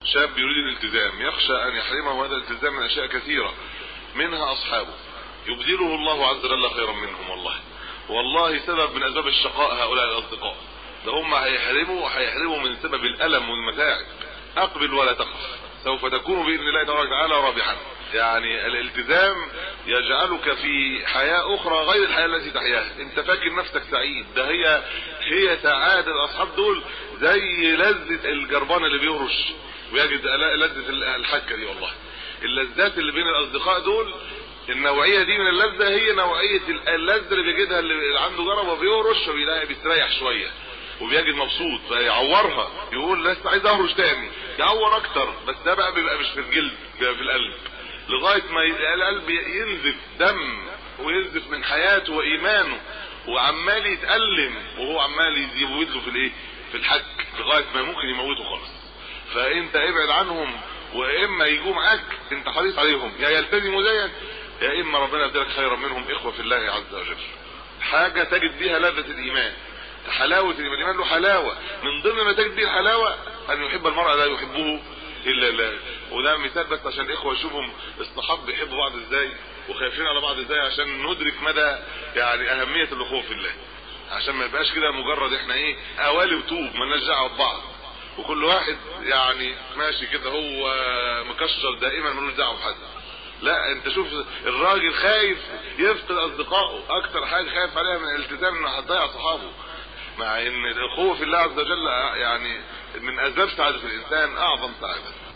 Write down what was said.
شاب يريد الالتزام يخشى ان يحرمه هذا الالتزام من اشياء كثيره منها اصحابه يبذله الله عز وجل خيرا منهم والله والله سبب من اسباب الشقاء هؤلاء الاصدقاء ده هم هيحرموا وهيحرموا من سبب الالم والمتاعب اقبل ولا تخف سوف تكون باذن الله تبارك وتعالى رابحا يعني الالتزام يجعلك في حياه اخرى غير الحياه التي تحياها انت فاكر نفسك سعيد ده هي هي سعاده الاصحاب دول زي لذه الجربان اللي بيهرش ويجد لذه الحكه دي والله اللذات اللي بين الاصدقاء دول النوعيه دي من اللذه هي نوعيه اللذه اللي بيجدها اللي عنده جرب وبيهرش فبيلاقي بيستريح شويه وبيجد مبسوط فيعورها يقول لسه عايز اهرش تاني يعور اكتر بس ده بقى بيبقى مش في الجلد بيبقى في القلب لغايه ما القلب ينزف دم وينزف من حياته وايمانه وعمال يتألم وهو عمال يزود له في الايه في الحك لغايه ما ممكن يموته خالص فانت ابعد عنهم واما يجوا معاك انت حريص عليهم يا يلتزموا زيك يا اما ربنا يديلك خيرا منهم اخوه في الله عز وجل حاجه تجد بيها لذه الايمان حلاوه الايمان له حلاوه من ضمن ما تجد بيه الحلاوه ان يحب المرء لا يحبه الا الله وده مثال بس عشان الاخوه يشوفهم الصحاب بيحبوا بعض ازاي وخايفين على بعض ازاي عشان ندرك مدى يعني اهميه الاخوه في الله عشان ما يبقاش كده مجرد احنا ايه اوالي وطوب ما دعوه ببعض وكل واحد يعني ماشي كده هو مكشر دائما ملوش دعوه بحد لا انت شوف الراجل خايف يفقد اصدقائه اكتر حاجه خايف عليها من الالتزام انه هتضيع صحابه مع ان الاخوه في الله عز وجل يعني من اسباب سعاده الانسان اعظم سعاده